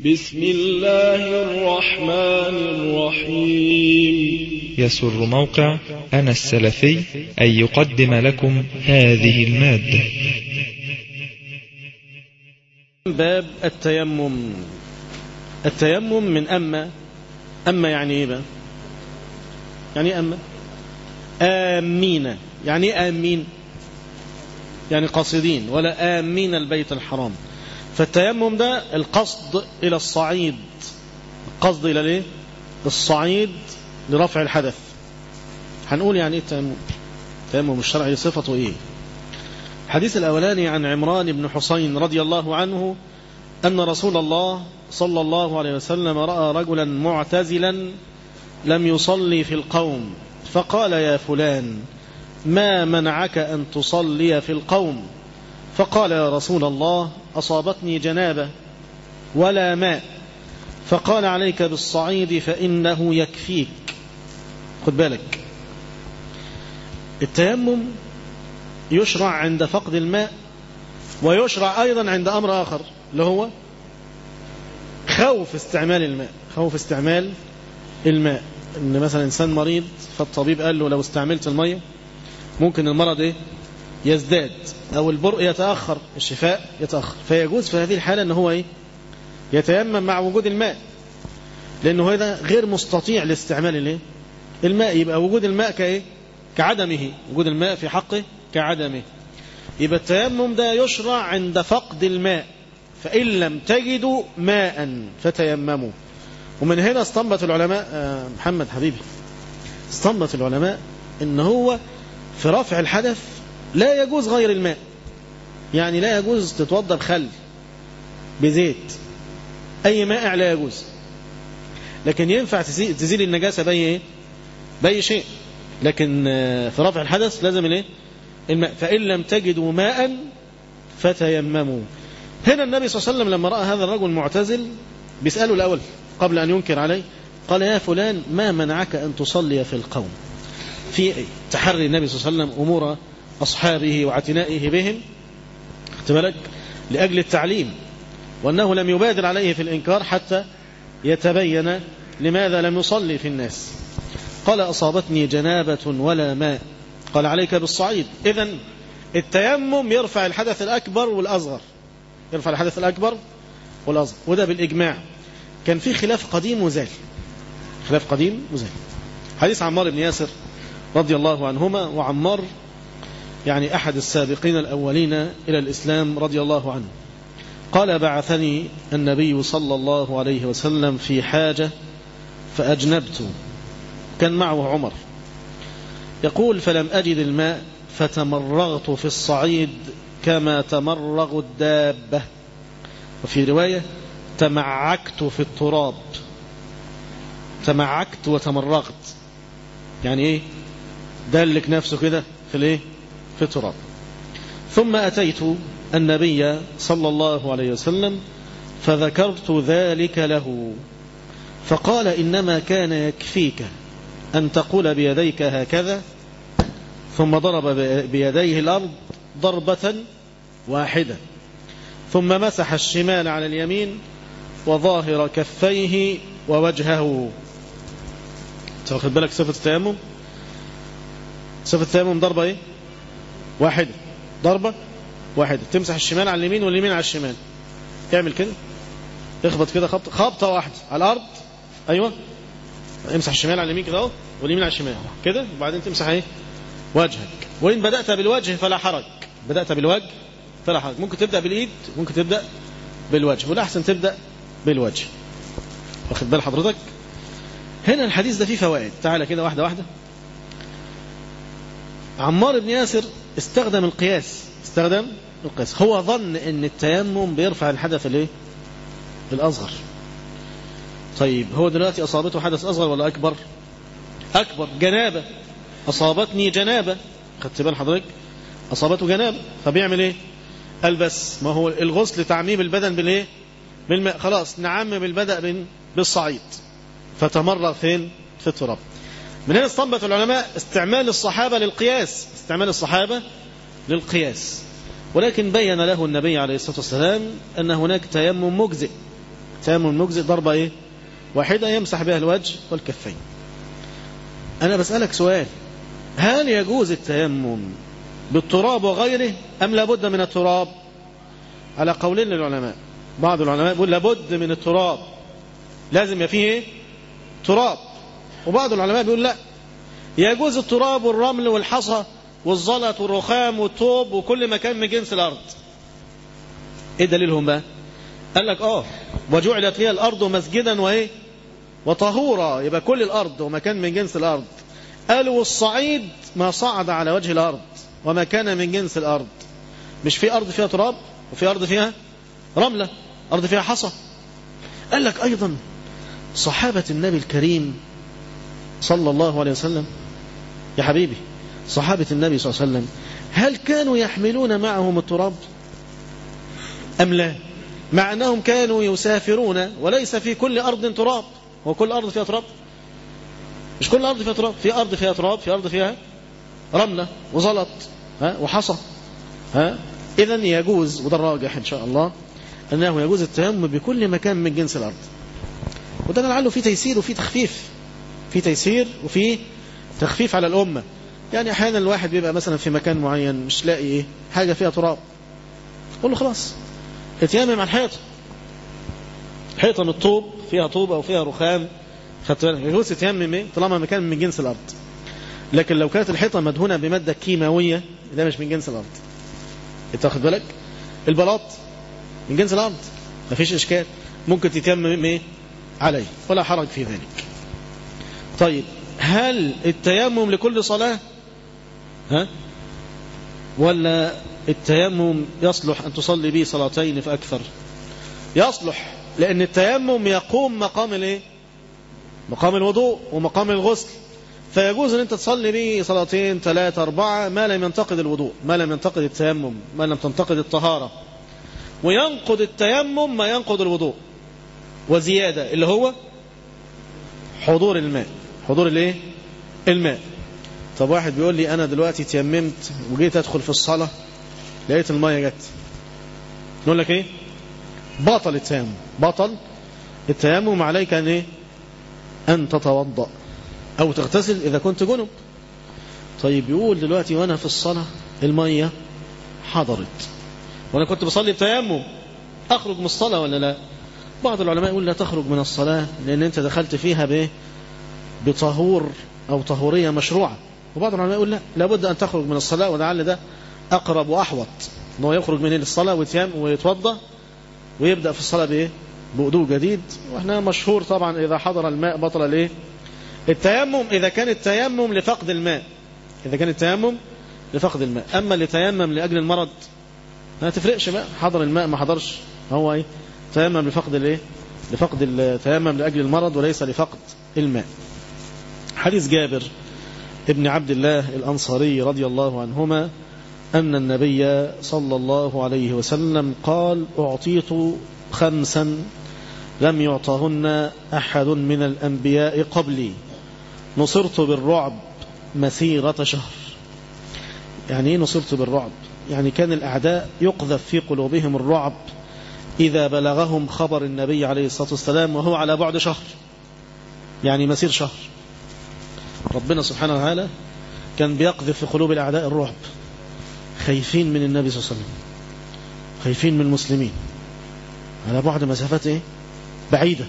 بسم الله الرحمن الرحيم يسر موقع أنا السلفي أن يقدم لكم هذه المادة باب التيمم التيمم من أما أما يعني إيه بقى يعني إيه أما آمين يعني إيه آمين يعني قاصدين ولا آمين البيت الحرام فالتيمم ده القصد إلى الصعيد القصد إلى ليه الصعيد لرفع الحدث هنقول يعني إيه التيمم التيمم الشرعي صفته إيه الحديث الأولاني عن عمران بن حسين رضي الله عنه أن رسول الله صلى الله عليه وسلم رأى رجلا معتزلا لم يصلي في القوم فقال يا فلان ما منعك أن تصلي في القوم فقال يا رسول الله أصابتني جنابة ولا ماء فقال عليك بالصعيد فإنه يكفيك خد بالك التيمم يشرع عند فقد الماء ويشرع أيضا عند أمر آخر اللي هو خوف استعمال الماء خوف استعمال الماء ان مثلا انسان مريض فالطبيب قال له لو استعملت الميه ممكن المرض ايه يزداد او البرء يتاخر الشفاء يتاخر فيجوز في هذه الحاله ان هو ايه يتيمم مع وجود الماء لانه هذا غير مستطيع لاستعمال الايه الماء يبقى وجود الماء كايه كعدمه وجود الماء في حقه كعدمه يبقى التيمم ده يشرع عند فقد الماء فإن لم تجدوا ماء فتيمموا ومن هنا استنبط العلماء آه محمد حبيبي استنبط العلماء ان هو في رفع الحدث لا يجوز غير الماء يعني لا يجوز تتوضا بخل بزيت اي مائع لا يجوز لكن ينفع تزيل النجاسه باي ايه باي شيء لكن في رفع الحدث لازم الايه الماء فان لم تجدوا ماء فتيمموا هنا النبي صلى الله عليه وسلم لما راى هذا الرجل معتزل بيساله الاول قبل ان ينكر عليه قال يا فلان ما منعك ان تصلي في القوم في تحري النبي صلى الله عليه وسلم امور اصحابه واعتنائه بهم خدت بالك لاجل التعليم وانه لم يبادر عليه في الانكار حتى يتبين لماذا لم يصلي في الناس قال اصابتني جنابه ولا ماء قال عليك بالصعيد اذا التيمم يرفع الحدث الاكبر والاصغر يرفع الحدث الاكبر والاصغر وده بالاجماع كان في خلاف قديم وزال خلاف قديم وزال حديث عمار بن ياسر رضي الله عنهما وعمار يعني أحد السابقين الأولين إلى الإسلام رضي الله عنه قال بعثني النبي صلى الله عليه وسلم في حاجة فأجنبت كان معه عمر يقول فلم أجد الماء فتمرغت في الصعيد كما تمرغ الدابة وفي رواية تمعكت في التراب تمعكت وتمرغت يعني ايه دلك نفسه كده في الايه في التراب ثم أتيت النبي صلى الله عليه وسلم فذكرت ذلك له فقال إنما كان يكفيك أن تقول بيديك هكذا ثم ضرب بيديه الأرض ضربة واحدة ثم مسح الشمال على اليمين وظاهر كفيه ووجهه تاخد بالك صفة التيمم صفة التيمم ضربة ايه واحدة ضربة واحدة تمسح الشمال على اليمين واليمين على الشمال اعمل كده اخبط كده خبطة خبطة واحدة على الأرض أيوة امسح الشمال على اليمين كده اهو واليمين على الشمال كده وبعدين تمسح ايه وجهك وإن بدأت بالوجه فلا حرج بدأت بالوجه فلا حرج ممكن تبدأ بالإيد ممكن تبدأ بالوجه والأحسن تبدأ بالوجه واخد بال حضرتك هنا الحديث ده فيه فوائد تعالى كده واحدة واحدة عمار بن ياسر استخدم القياس استخدم القياس هو ظن ان التيمم بيرفع الحدث الايه الاصغر طيب هو دلوقتي اصابته حدث اصغر ولا اكبر اكبر جنابه اصابتني جنابه خدت بال حضرتك اصابته جنابه فبيعمل ايه قال بس ما هو الغسل تعميم البدن بالايه بالماء خلاص نعمم البدء بالصعيد فتمرغ فين في التراب من هنا استنبط العلماء استعمال الصحابة للقياس استعمال الصحابة للقياس ولكن بين له النبي عليه الصلاة والسلام أن هناك تيمم مجزئ تيمم المجزئ ضربة إيه واحدة يمسح بها الوجه والكفين أنا بسألك سؤال هل يجوز التيمم بالتراب وغيره أم لابد من التراب على قولين للعلماء بعض العلماء يقول لابد من التراب لازم يبقى فيه ايه تراب وبعض العلماء بيقول لا يجوز التراب والرمل والحصى والزلط والرخام والطوب وكل مكان من جنس الأرض ايه دليلهم بقى قال لك اه وجعلت هي الأرض مسجدا وايه وطهورا يبقى كل الأرض ومكان من جنس الأرض قالوا والصعيد ما صعد على وجه الأرض وما كان من جنس الأرض مش في أرض فيها تراب وفي أرض فيها رملة أرض فيها حصى قال لك أيضا صحابة النبي الكريم صلى الله عليه وسلم يا حبيبي صحابة النبي صلى الله عليه وسلم هل كانوا يحملون معهم التراب أم لا مع أنهم كانوا يسافرون وليس في كل أرض تراب وكل أرض فيها تراب مش كل أرض فيها تراب في أرض فيها تراب في أرض فيها رملة وزلط ها وحصى ها إذا يجوز وده الراجح إن شاء الله أنه يجوز التيمم بكل مكان من جنس الأرض وده لعله فيه تيسير وفيه تخفيف في تيسير وفي تخفيف على الأمة يعني أحيانا الواحد بيبقى مثلا في مكان معين مش لاقي إيه حاجة فيها تراب قول له خلاص اتيمم على الحيطة حيطة من الطوب فيها طوب أو فيها رخام خدت بالك يجوز تيمم إيه طالما مكان من جنس الأرض لكن لو كانت الحيطة مدهونة بمادة كيماوية ده مش من جنس الأرض انت واخد بالك البلاط من جنس الأرض مفيش إشكال ممكن تتيمم إيه عليه ولا حرج في ذلك طيب هل التيمم لكل صلاة ها ولا التيمم يصلح أن تصلي به صلاتين فأكثر يصلح لأن التيمم يقوم مقام الايه مقام الوضوء ومقام الغسل فيجوز أن أنت تصلي به صلاتين ثلاثة أربعة ما لم ينتقد الوضوء ما لم ينتقد التيمم ما لم تنتقد الطهارة وينقض التيمم ما ينقض الوضوء وزيادة اللي هو حضور الماء حضور الايه الماء طب واحد بيقول لي انا دلوقتي تيممت وجيت ادخل في الصلاة لقيت المية جت نقول لك ايه بطل التيمم بطل التيمم عليك ان ايه ان تتوضأ او تغتسل اذا كنت جنب طيب يقول دلوقتي وانا في الصلاة المية حضرت وانا كنت بصلي بتيمم اخرج من الصلاة ولا لا بعض العلماء يقول لا تخرج من الصلاة لان انت دخلت فيها بايه بطهور أو طهورية مشروعة وبعض العلماء يقول لا لابد أن تخرج من الصلاة ولعل ده أقرب وأحوط أنه يخرج من الصلاة ويتيم ويتوضى ويبدأ في الصلاة بإيه بوضوء جديد وإحنا مشهور طبعا إذا حضر الماء بطل الإيه التيمم إذا كان التيمم لفقد الماء إذا كان التيمم لفقد الماء أما اللي تيمم لأجل المرض ما تفرقش بقى حضر الماء ما حضرش هو إيه تيمم لفقد الإيه لفقد التيمم لأجل المرض وليس لفقد الماء حديث جابر ابن عبد الله الأنصاري رضي الله عنهما أن النبي صلى الله عليه وسلم قال أعطيت خمسا لم يعطهن أحد من الأنبياء قبلي نصرت بالرعب مسيرة شهر يعني ايه نصرت بالرعب يعني كان الأعداء يقذف في قلوبهم الرعب إذا بلغهم خبر النبي عليه الصلاة والسلام وهو على بعد شهر يعني مسير شهر ربنا سبحانه وتعالى كان بيقذف في قلوب الأعداء الرعب خايفين من النبي صلى الله عليه وسلم خايفين من المسلمين على بعد مسافات ايه بعيدة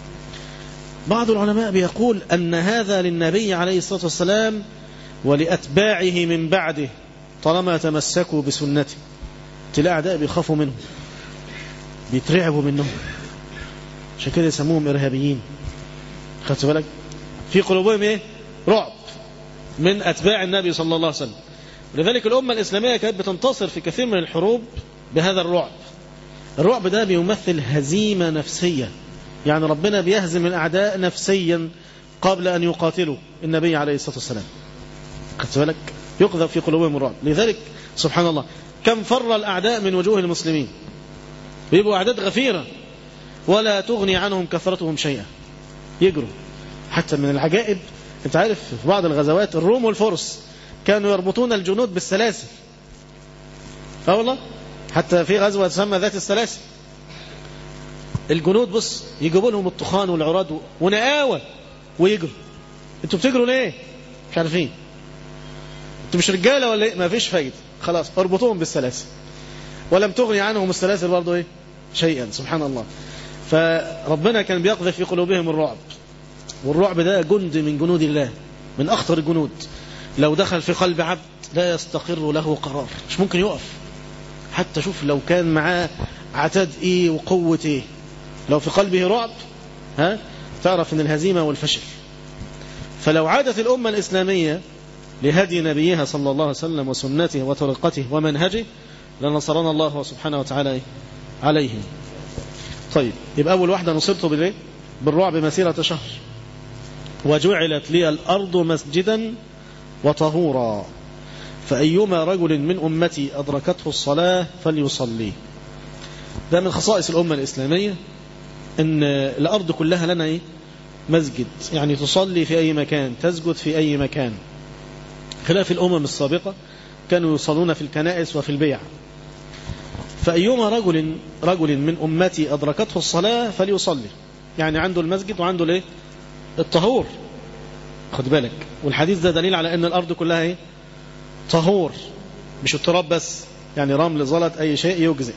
بعض العلماء بيقول أن هذا للنبي عليه الصلاة والسلام ولأتباعه من بعده طالما تمسكوا بسنته تلاقي أعداء بيخافوا منه بيترعبوا منهم عشان كده يسموهم إرهابيين خدت بالك في قلوبهم ايه رعب من أتباع النبي صلى الله عليه وسلم لذلك الأمة الإسلامية كانت بتنتصر في كثير من الحروب بهذا الرعب الرعب ده بيمثل هزيمة نفسية يعني ربنا بيهزم الأعداء نفسيا قبل أن يقاتلوا النبي عليه الصلاة والسلام خدت بالك يقذف في قلوبهم الرعب لذلك سبحان الله كم فر الأعداء من وجوه المسلمين بيبقوا أعداد غفيرة ولا تغني عنهم كثرتهم شيئا يجروا حتى من العجائب انت عارف في بعض الغزوات الروم والفرس كانوا يربطون الجنود بالسلاسل اه والله حتى في غزوة تسمى ذات السلاسل الجنود بص يجيبوا لهم الطخان والعراد ونقاوة ويجروا انتوا بتجروا ليه مش عارفين انتوا مش رجاله ولا ايه ما فيش فايده خلاص اربطوهم بالسلاسل ولم تغني عنهم السلاسل برضه ايه شيئا سبحان الله فربنا كان بيقذف في قلوبهم الرعب والرعب ده جند من جنود الله من اخطر الجنود لو دخل في قلب عبد لا يستقر له قرار مش ممكن يقف حتى شوف لو كان معاه عتاد ايه وقوة ايه لو في قلبه رعب ها تعرف ان الهزيمة والفشل فلو عادت الأمة الإسلامية لهدي نبيها صلى الله عليه وسلم وسنته وطريقته ومنهجه لنصرنا الله سبحانه وتعالى عليهم طيب يبقى أول واحدة نصرته بالإيه؟ بالرعب مسيرة شهر وجعلت لي الأرض مسجدا وطهورا فأيما رجل من أمتي أدركته الصلاة فليصلي ده من خصائص الأمة الإسلامية أن الأرض كلها لنا إيه؟ مسجد يعني تصلي في أي مكان تسجد في أي مكان خلاف الأمم السابقة كانوا يصلون في الكنائس وفي البيع فأيما رجل رجل من أمتي أدركته الصلاة فليصلي يعني عنده المسجد وعنده الايه الطهور خد بالك والحديث ده دليل على أن الأرض كلها ايه طهور مش التراب بس يعني رمل زلط أي شيء يجزئ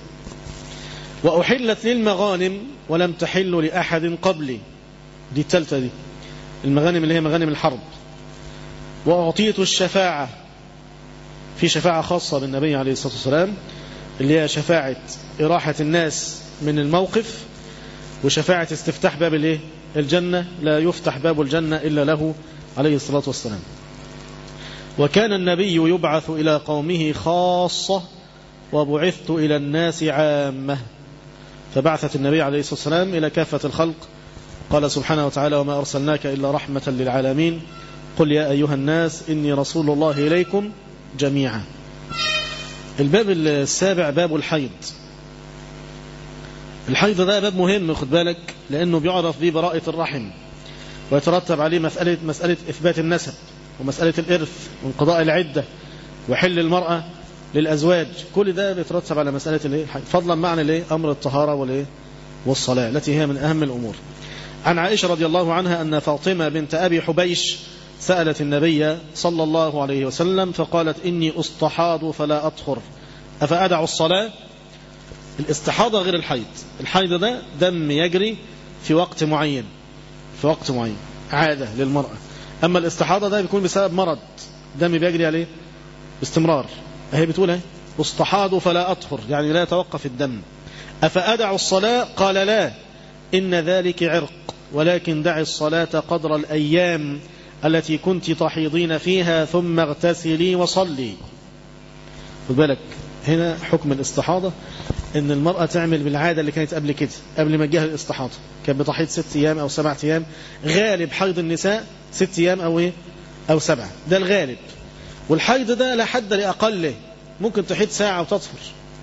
وأحلت للمغانم ولم تحل لأحد قبلي دي التالتة دي المغانم اللي هي مغانم الحرب وأعطيت الشفاعة في شفاعة خاصة بالنبي عليه الصلاة والسلام اللي هي شفاعة إراحة الناس من الموقف وشفاعة استفتاح باب الايه الجنة لا يفتح باب الجنة إلا له عليه الصلاة والسلام وكان النبي يبعث إلى قومه خاصة وبعثت إلى الناس عامة فبعثت النبي عليه الصلاة والسلام إلى كافة الخلق قال سبحانه وتعالى وما أرسلناك إلا رحمة للعالمين قل يا أيها الناس إني رسول الله إليكم جميعا الباب السابع باب الحيض الحيض ده باب مهم خد بالك لأنه بيعرف به براءة الرحم ويترتب عليه مسألة, مسألة إثبات النسب ومسألة الإرث وانقضاء العدة وحل المرأة للأزواج كل ده بيترتب على مسألة الحيض فضلا معنى الايه أمر الطهارة والايه والصلاة التي هي من أهم الأمور عن عائشة رضي الله عنها أن فاطمة بنت أبي حبيش سألت النبي صلى الله عليه وسلم فقالت إني أستحاض فلا أطهر أفأدع الصلاة الاستحاضة غير الحيض الحيض ده دم يجري في وقت معين في وقت معين عادة للمرأة أما الاستحاضة ده بيكون بسبب مرض دم بيجري عليه باستمرار هي بتقول ايه استحاض فلا أطهر يعني لا يتوقف الدم أفأدع الصلاة قال لا إن ذلك عرق ولكن دع الصلاة قدر الأيام التي كنت تحيضين فيها ثم اغتسلي وصلي خد بالك هنا حكم الاستحاضة ان المرأة تعمل بالعادة اللي كانت قبل كده قبل ما تجيها الاستحاضة كانت بتحيض ست ايام او سبعة ايام غالب حيض النساء ست ايام او ايه او سبعة ده الغالب والحيض ده لا حد لأقله ممكن تحيض ساعة وتطهر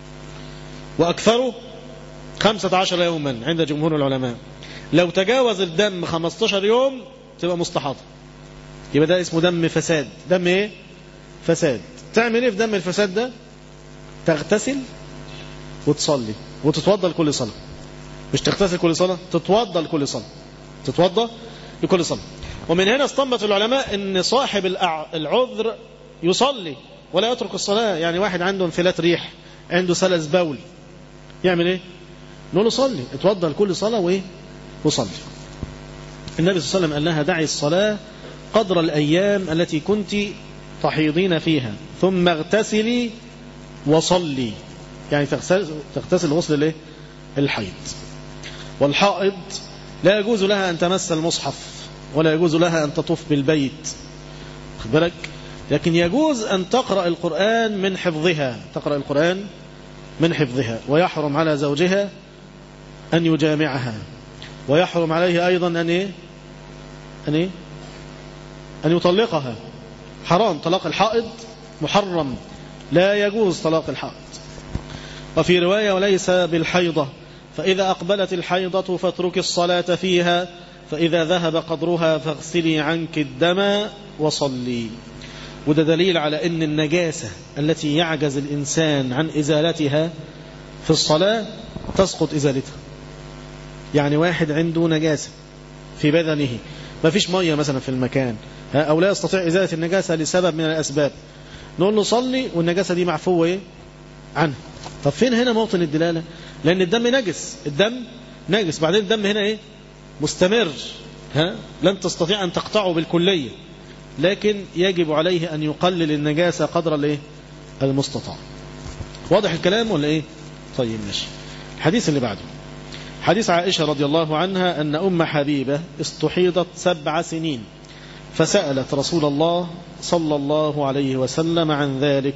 وأكثره خمسة عشر يوما عند جمهور العلماء لو تجاوز الدم 15 يوم تبقى مستحاضة يبقى ده اسمه دم فساد دم ايه فساد تعمل ايه في دم الفساد ده تغتسل وتصلي وتتوضى لكل صلاة مش تغتسل كل صلاة تتوضى لكل صلاة تتوضى لكل صلاة ومن هنا استنبط العلماء ان صاحب العذر يصلي ولا يترك الصلاة يعني واحد عنده انفلات ريح عنده سلس بول يعمل ايه نقول له صلي اتوضى لكل صلاة وايه وصلي النبي صلى الله عليه وسلم قال لها دعي الصلاة قدر الأيام التي كنت تحيضين فيها ثم اغتسلي وصلي يعني تغتسل, تغتسل غسل الايه الحيض والحائض لا يجوز لها أن تمس المصحف ولا يجوز لها أن تطوف بالبيت خد بالك لكن يجوز أن تقرأ القرآن من حفظها تقرأ القرآن من حفظها ويحرم على زوجها أن يجامعها ويحرم عليه أيضا أن إيه؟ أن إيه؟ أن يطلقها حرام طلاق الحائض محرم لا يجوز طلاق الحائض وفي رواية وليس بالحيضة فإذا أقبلت الحيضة فاترك الصلاة فيها فإذا ذهب قدرها فاغسلي عنك الدم وصلي وده دليل على أن النجاسة التي يعجز الإنسان عن إزالتها في الصلاة تسقط إزالتها يعني واحد عنده نجاسة في بدنه ما فيش مية مثلا في المكان أو لا يستطيع إزالة النجاسة لسبب من الأسباب نقول له صلي والنجاسة دي معفوة إيه؟ عنه طب فين هنا موطن الدلالة لأن الدم نجس الدم نجس بعدين الدم هنا إيه مستمر ها لن تستطيع أن تقطعه بالكلية لكن يجب عليه أن يقلل النجاسة قدر الايه المستطاع واضح الكلام ولا إيه طيب ماشي الحديث اللي بعده حديث عائشة رضي الله عنها أن أم حبيبة استحيضت سبع سنين فسألت رسول الله صلى الله عليه وسلم عن ذلك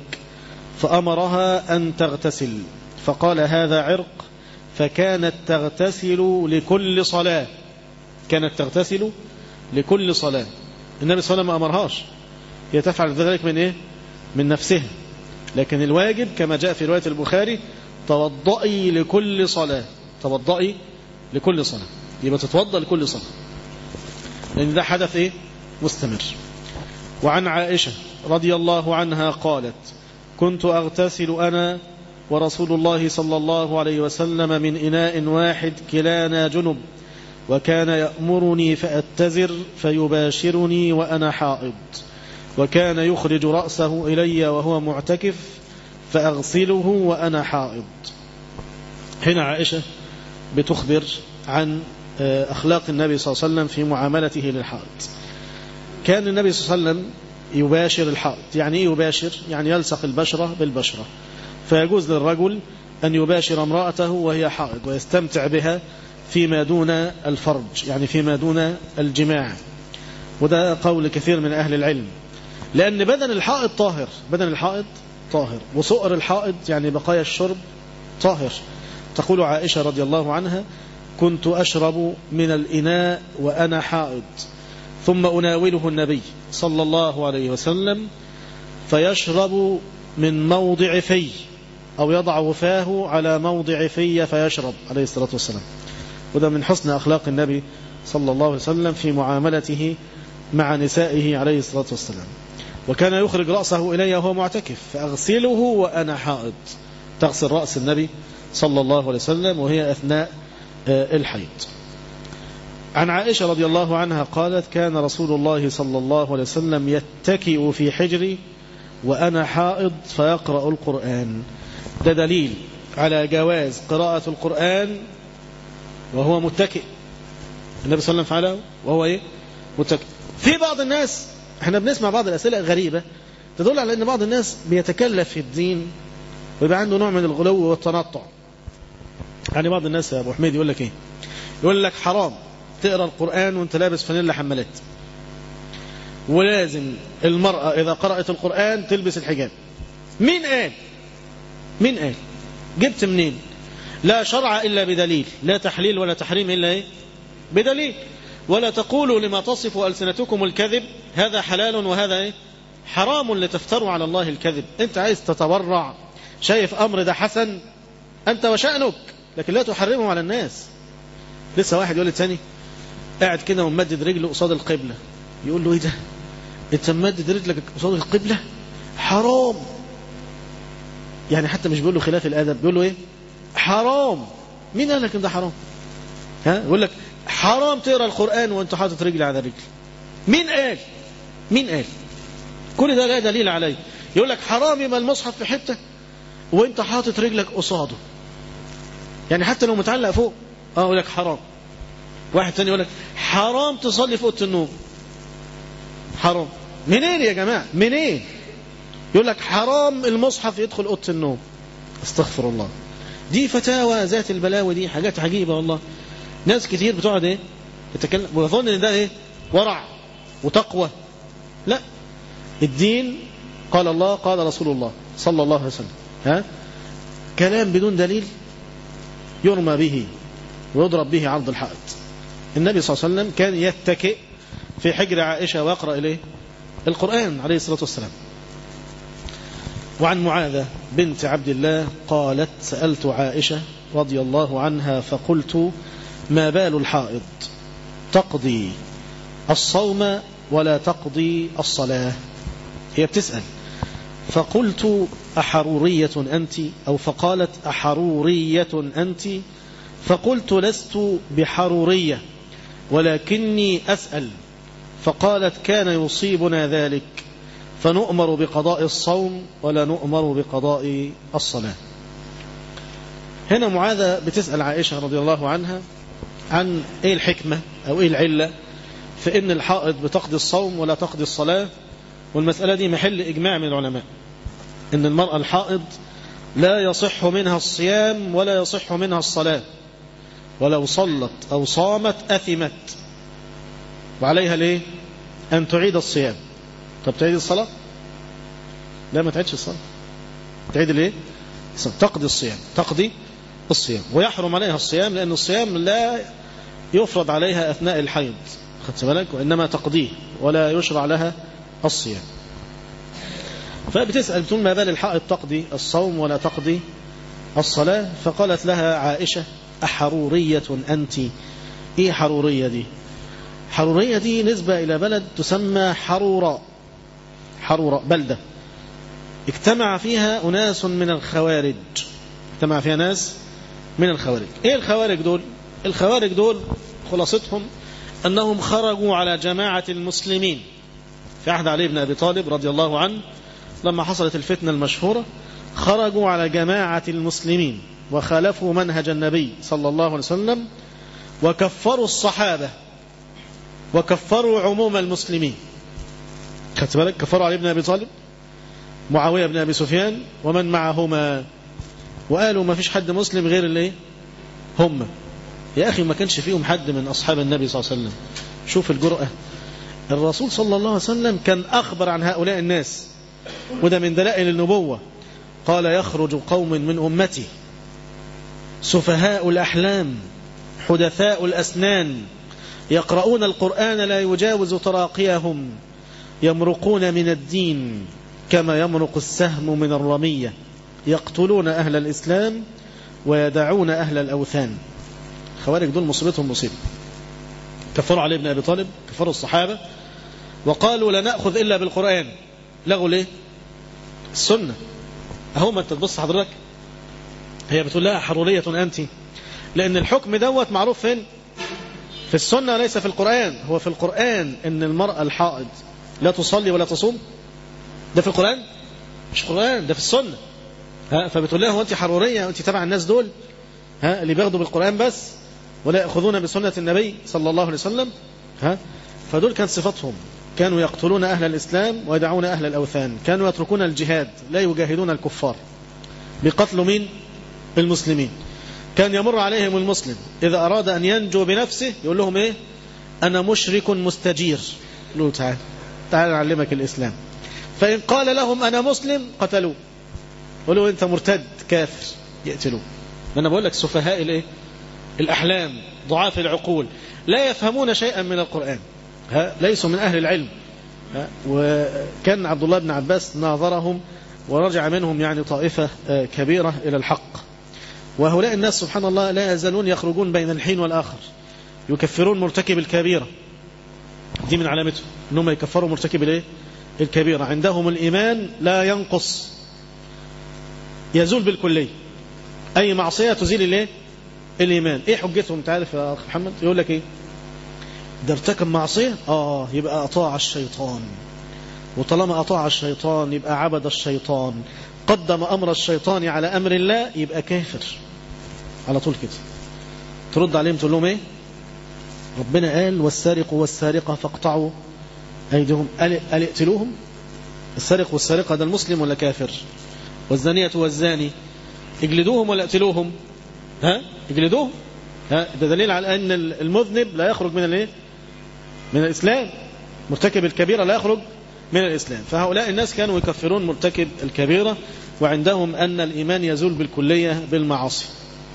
فأمرها أن تغتسل فقال هذا عرق فكانت تغتسل لكل صلاة كانت تغتسل لكل صلاة النبي صلى الله عليه وسلم ما أمرهاش هي تفعل ذلك من إيه؟ من نفسها لكن الواجب كما جاء في رواية البخاري توضئي لكل صلاة توضئي لكل صلاة يبقى تتوضأ لكل صلاة لأن ده حدث إيه؟ مستمر وعن عائشة رضي الله عنها قالت كنت أغتسل أنا ورسول الله صلى الله عليه وسلم من إناء واحد كلانا جنب وكان يأمرني فأتزر فيباشرني وأنا حائض وكان يخرج رأسه إلي وهو معتكف فأغسله وأنا حائض هنا عائشة بتخبر عن أخلاق النبي صلى الله عليه وسلم في معاملته للحائض كان النبي صلى الله عليه وسلم يباشر الحائض يعني إيه يباشر يعني يلصق البشرة بالبشرة فيجوز للرجل أن يباشر امرأته وهي حائض ويستمتع بها فيما دون الفرج يعني فيما دون الجماع وده قول كثير من أهل العلم لأن بدن الحائض طاهر بدن الحائض طاهر وسؤر الحائض يعني بقايا الشرب طاهر تقول عائشة رضي الله عنها كنت أشرب من الإناء وأنا حائض ثم أناوله النبي صلى الله عليه وسلم فيشرب من موضع في أو يضع وفاه على موضع في فيشرب عليه الصلاة والسلام وده من حسن أخلاق النبي صلى الله عليه وسلم في معاملته مع نسائه عليه الصلاة والسلام وكان يخرج رأسه إلي وهو معتكف فأغسله وأنا حائض تغسل رأس النبي صلى الله عليه وسلم وهي أثناء الحيض عن عائشة رضي الله عنها قالت كان رسول الله صلى الله عليه وسلم يتكئ في حجري وأنا حائض فيقرأ القرآن ده دليل على جواز قراءة القرآن وهو متكئ النبي صلى الله عليه وسلم فعله وهو ايه متكئ في بعض الناس احنا بنسمع بعض الأسئلة غريبة تدل على أن بعض الناس بيتكلف في الدين ويبقى عنده نوع من الغلو والتنطع يعني بعض الناس يا أبو حميد يقول لك ايه يقول لك حرام تقرأ القرآن وانت لابس فانيلا حمالات ولازم المرأة إذا قرأت القرآن تلبس الحجاب مين قال مين قال جبت منين لا شرع إلا بدليل لا تحليل ولا تحريم إلا إيه بدليل ولا تقولوا لما تصف ألسنتكم الكذب هذا حلال وهذا إيه حرام لتفتروا على الله الكذب أنت عايز تتورع شايف أمر ده حسن أنت وشأنك لكن لا تحرمه على الناس لسه واحد يقول الثاني قاعد كده وممدد رجله قصاد القبلة يقول له ايه ده انت ممدد رجلك قصاد القبلة حرام يعني حتى مش بيقول له خلاف الادب بيقول له ايه حرام مين قال لك ان ده حرام ها يقول لك حرام تقرا القران وانت حاطط رجل على رجل مين قال مين قال كل ده لا دليل عليه يقول لك حرام يبقى المصحف في حته وانت حاطط رجلك قصاده يعني حتى لو متعلق فوق اه يقول لك حرام واحد تاني يقول لك حرام تصلي في اوضه النوم حرام منين يا جماعه منين يقول لك حرام المصحف يدخل اوضه النوم استغفر الله دي فتاوى ذات البلاوي دي حاجات عجيبه والله ناس كتير بتقعد ايه تتكلم ويظن ان ده ايه ورع وتقوى لا الدين قال الله قال رسول الله صلى الله عليه وسلم ها كلام بدون دليل يرمى به ويضرب به عرض الحائط النبي صلى الله عليه وسلم كان يتكئ في حجر عائشة ويقرأ إليه القرآن عليه الصلاة والسلام وعن معاذة بنت عبد الله قالت سألت عائشة رضي الله عنها فقلت ما بال الحائض تقضي الصوم ولا تقضي الصلاة هي بتسأل فقلت أحرورية أنت أو فقالت أحرورية أنت فقلت لست بحرورية ولكني أسأل فقالت كان يصيبنا ذلك فنؤمر بقضاء الصوم ولا نؤمر بقضاء الصلاة هنا معاذة بتسأل عائشة رضي الله عنها عن ايه الحكمة او ايه العلة في ان الحائض بتقضي الصوم ولا تقضي الصلاة والمسألة دي محل اجماع من العلماء ان المرأة الحائض لا يصح منها الصيام ولا يصح منها الصلاة ولو صلت او صامت اثمت وعليها ليه ان تعيد الصيام طب تعيد الصلاة لا ما تعيدش الصلاة تعيد ليه تقضي الصيام تقضي الصيام ويحرم عليها الصيام لأن الصيام لا يفرض عليها أثناء الحيض خدت بالك وإنما تقضيه ولا يشرع لها الصيام فبتسأل بتقول ما بال الحائض تقضي الصوم ولا تقضي الصلاة فقالت لها عائشة أحرورية أنت إيه حرورية دي حرورية دي نسبة إلى بلد تسمى حروراء حروراء بلدة اجتمع فيها أناس من الخوارج اجتمع فيها ناس من الخوارج ايه الخوارج دول الخوارج دول خلاصتهم انهم خرجوا على جماعة المسلمين في عهد علي بن ابي طالب رضي الله عنه لما حصلت الفتنة المشهورة خرجوا على جماعة المسلمين وخالفوا منهج النبي صلى الله عليه وسلم وكفروا الصحابة وكفروا عموم المسلمين خدت بالك كفروا علي بن ابي طالب معاوية بن ابي سفيان ومن معهما وقالوا ما فيش حد مسلم غير اللي هم يا أخي ما كانش فيهم حد من أصحاب النبي صلى الله عليه وسلم شوف الجرأة الرسول صلى الله عليه وسلم كان أخبر عن هؤلاء الناس وده من دلائل النبوة قال يخرج قوم من أمتي سفهاء الأحلام حدثاء الأسنان يقرؤون القرآن لا يجاوز تراقيهم يمرقون من الدين كما يمرق السهم من الرمية يقتلون أهل الإسلام ويدعون أهل الأوثان خوارج دول مصيبتهم مصيبة كفروا علي بن أبي طالب كفروا الصحابة وقالوا لا نأخذ إلا بالقرآن لغوا ليه السنة أهو ما تبص حضرتك هي بتقول لها حرورية أنت لأن الحكم دوت معروف فين في السنة ليس في القرآن هو في القرآن أن المرأة الحائض لا تصلي ولا تصوم ده في القرآن مش القرآن ده في السنة ها فبتقول لها هو انت حروريه وانت تبع الناس دول ها اللي بياخدوا بالقران بس ولا ياخذون بسنه النبي صلى الله عليه وسلم ها فدول كان صفاتهم كانوا يقتلون اهل الاسلام ويدعون اهل الاوثان كانوا يتركون الجهاد لا يجاهدون الكفار بقتل مين المسلمين كان يمر عليهم المسلم اذا اراد ان ينجو بنفسه يقول لهم ايه انا مشرك مستجير له تعال تعال اعلمك الاسلام فان قال لهم انا مسلم قتلوه ولو انت مرتد كافر يقتلوه انا بقول لك سفهاء الايه الاحلام ضعاف العقول لا يفهمون شيئا من القران ها ليسوا من اهل العلم ها وكان عبد الله بن عباس ناظرهم ورجع منهم يعني طائفه كبيره الى الحق وهؤلاء الناس سبحان الله لا يزالون يخرجون بين الحين والاخر يكفرون مرتكب الكبيره دي من علامتهم انهم يكفروا مرتكب الايه الكبيره عندهم الايمان لا ينقص يزول بالكلية أي معصية تزيل الايه الإيمان إيه حجتهم تعرف يا أخ محمد يقول لك إيه ده ارتكب معصية آه يبقى أطاع الشيطان وطالما أطاع الشيطان يبقى عبد الشيطان قدم أمر الشيطان على أمر الله يبقى كافر على طول كده ترد عليهم تقول لهم إيه ربنا قال والسارق والسارقة فاقطعوا أيديهم قال اقتلوهم السارق والسارقة ده المسلم ولا كافر والزانية والزاني اجلدوهم ولا اقتلوهم ها اجلدوهم ها ده دليل على ان المذنب لا يخرج من الايه من الاسلام مرتكب الكبيره لا يخرج من الاسلام فهؤلاء الناس كانوا يكفرون مرتكب الكبيره وعندهم ان الايمان يزول بالكليه بالمعاصي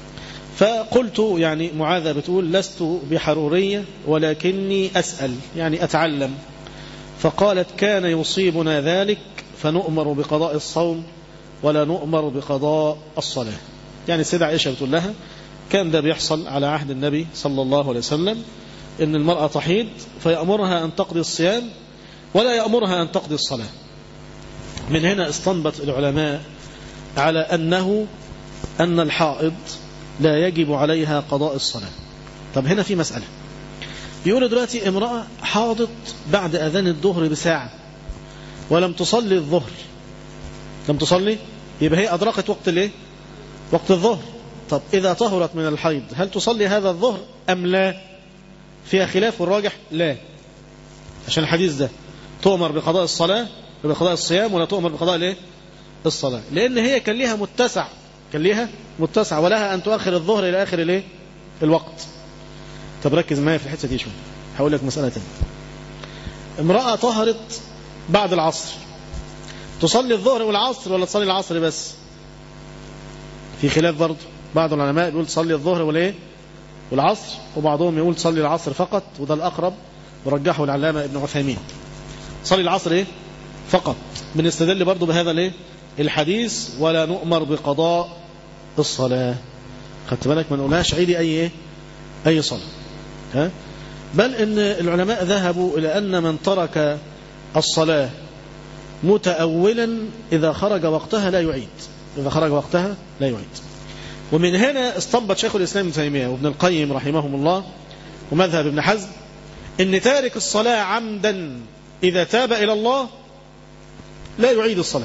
فقلت يعني معاذة بتقول لست بحرورية ولكني أسأل يعني أتعلم فقالت كان يصيبنا ذلك فنؤمر بقضاء الصوم ولا نؤمر بقضاء الصلاة يعني السيدة عائشة بتقول لها كان ده بيحصل على عهد النبي صلى الله عليه وسلم ان المرأة تحيض فيأمرها أن تقضي الصيام ولا يأمرها أن تقضي الصلاة من هنا استنبط العلماء على أنه أن الحائض لا يجب عليها قضاء الصلاة طب هنا في مسألة بيقولوا دلوقتي امرأة حاضت بعد أذان الظهر بساعة ولم تصلي الظهر لم تصلي يبقى هي أدركت وقت الايه وقت الظهر طب إذا طهرت من الحيض هل تصلي هذا الظهر أم لا فيها خلاف والراجح لا عشان الحديث ده تؤمر بقضاء الصلاة بقضاء الصيام ولا تؤمر بقضاء الايه الصلاة لأن هي كان ليها متسع كان ليها متسع ولها أن تؤخر الظهر إلى آخر الايه الوقت طب ركز معايا في الحتة دي شوية هقول لك مسألة تانية امرأة طهرت بعد العصر تصلي الظهر والعصر ولا تصلي العصر بس في خلاف برضه بعض العلماء يقول تصلي الظهر والايه والعصر وبعضهم يقول تصلي العصر فقط وده الأقرب ورجحه العلامة ابن عثيمين صلي العصر ايه فقط بنستدل برضه بهذا الايه الحديث ولا نؤمر بقضاء الصلاة خدت بالك ما نقولهاش عيدي أي إيه؟ أي صلاة ها؟ بل إن العلماء ذهبوا إلى أن من ترك الصلاة متأولا إذا خرج وقتها لا يعيد إذا خرج وقتها لا يعيد ومن هنا استنبط شيخ الإسلام ابن تيمية وابن القيم رحمهم الله ومذهب ابن حزم إن تارك الصلاة عمدا إذا تاب إلى الله لا يعيد الصلاة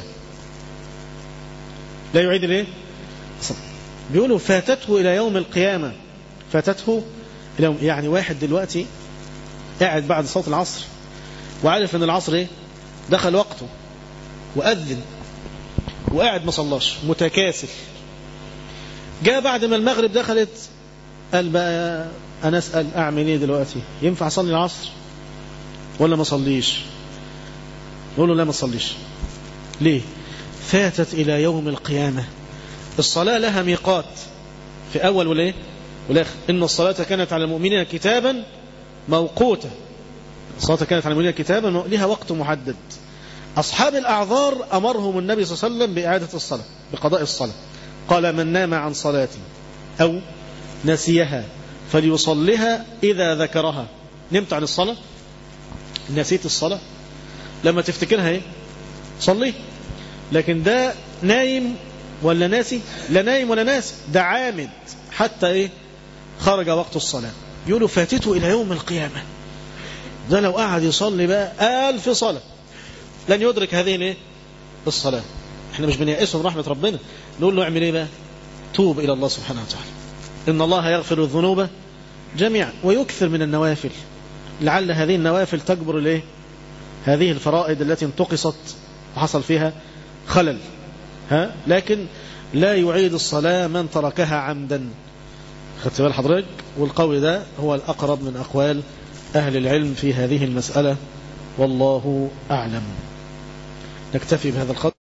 لا يعيد الايه بيقولوا فاتته إلى يوم القيامة فاتته إلى يوم يعني واحد دلوقتي قاعد بعد صلاة العصر وعارف ان العصر ايه دخل وقته وأذن وقاعد ما صلاش متكاسل جاء بعد ما المغرب دخلت قال بقى أنا أسأل أعمل إيه دلوقتي ينفع أصلي العصر ولا ما صليش نقول له لا ما تصليش ليه فاتت إلى يوم القيامة الصلاة لها ميقات في أول ولا إيه والآخر إن الصلاة كانت على المؤمنين كتابا موقوتا الصلاة كانت على المؤمنين كتابا لها وقت محدد أصحاب الأعذار أمرهم النبي صلى الله عليه وسلم بإعادة الصلاة بقضاء الصلاة قال من نام عن صلاة أو نسيها فليصلها إذا ذكرها نمت عن الصلاة نسيت الصلاة لما تفتكرها ايه صلي لكن ده نايم ولا ناسي لا نايم ولا ناسي ده عامد حتى ايه خرج وقت الصلاة يقولوا فاتته إلى يوم القيامة ده لو قعد يصلي بقى ألف صلاة لن يدرك هذه الايه الصلاة احنا مش بنيأسه من رحمة ربنا نقول له اعمل ايه بقى توب إلى الله سبحانه وتعالى إن الله يغفر الذنوب جميعا ويكثر من النوافل لعل هذه النوافل تجبر الايه هذه الفرائض التي انتقصت وحصل فيها خلل ها لكن لا يعيد الصلاة من تركها عمدا خدت بال حضرتك والقول ده هو الأقرب من أقوال أهل العلم في هذه المسألة والله أعلم نكتفي بهذا الخط